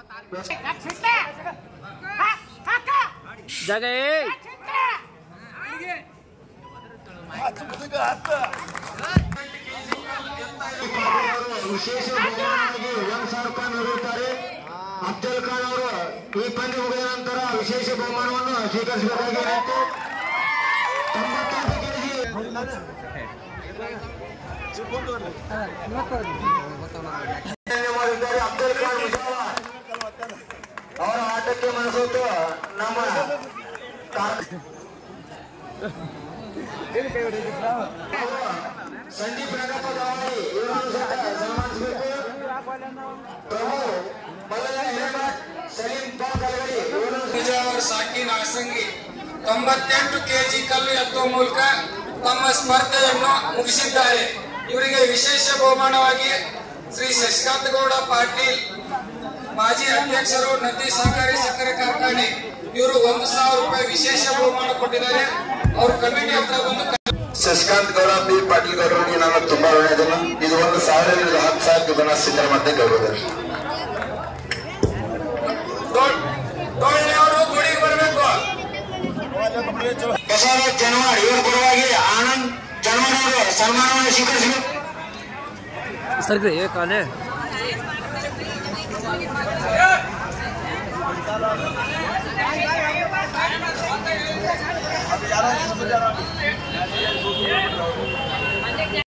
ಜಾಗ ಏ ವಿಶೇಷ ಬಹುಮಾನವಾಗಿ ಒಂದ್ ಸಾವಿರ ರೂಪಾಯಿ ನೀಡಿರುತ್ತಾರೆ ಅಫ್ಜಲ್ ಖಾನ್ ಅವರು ಈ ಪಂದ್ಯ ಮುಗಿದ ನಂತರ ವಿಶೇಷ ಬಹುಮಾನವನ್ನು ಸ್ವೀಕರಿಸಬೇಕಾಗಿ ವಿನಂತಿ. ತೊಂಬತ್ತೆಂಟು ಕೆಜಿ ಮಾಡಿದ್ದಾರೆ ಅಫ್ಜಲ್ ಖಾನ್ ಮುಜಾವರ್. ಅವರ ಆಟಕ್ಕೆ ಮನಸೋತು ನಮ್ಮ ಕಾ- ಸಂದೀಪ್ ರಂಗಪ್ಪ ದಾವಣಿ ಇವರನ್ನು ಸಹ ಸನ್ಮಾನಿಸಬೇಕು ಪ್ರಭು ಮಲ್ಲಯ್ಯ ಹಿರೇಮಠ್ ಸಲೀಂ ಬಾ ಕಲಗಡಿ ಇವರನ್ನು ಸಹ ಬಿಜಾವರ ಸಾಕಿನ ಆಸಂಗಿ ತೊಂಬತ್ತೆಂಟು ಕೆಜಿ ಕಲ್ಲು ಎತ್ತುವ ಮೂಲಕ ತಮ್ಮ ಸ್ಪರ್ಧೆಯನ್ನು ಮುಗಿಸಿದ್ದಾರೆ ಇವರಿಗೆ ವಿಶೇಷ ಬಹುಮಾನವಾಗಿ ಶ್ರೀ ಶಶಿಕಾಂತ್ ಗೌಡ ಪಾಟೀಲ್ ಮಾಜಿ ಅಧ್ಯಕ್ಷರು ನದಿ ಸಹಕಾರಿ ಸಕ್ಕರೆ ಕಾರ್ಖಾನೆ ಇವರು ಒಂದು ಸಾವಿರ ರೂಪಾಯಿ ವಿಶೇಷ ಬಹುಮಾನ ಕೊಟ್ಟಿದ್ದಾರೆ ಅವ್ರ ಕಮಿಟಿ ಹತ್ರ ಒಂದು ಶಶಿಕಾಂತ್ ಗೌಡ ಬಿ ಪಾಟೀಲ್ ಗೌಡರಿಗೆ ನಾನು ತುಂಬಾ ಒಳ್ಳೆಯದನ್ನು ಇದು ಒಂದು ಸಾವಿರದಿಂದ ಹತ್ತು ಸಾವಿರ ಬೋನಸ್ ಸಿದ್ಧರು ಮತ್ತೆ ಗೌರವರು ಅವರು ಗುಡಿಗೆ ಬರಬೇಕು ಬಸವರಾಜ್ ಜನವಾಡ್ ಇವರ ಪರವಾಗಿ ಆನಂದ್ ಜನವಾಡ್ ಅವರು ಸನ್ಮಾನವನ್ನು ಸ್ವೀಕರಿಸಬೇಕು ಸರ್ಗ್ರಿ ಏ ಕಾಲೇ ಯಾರು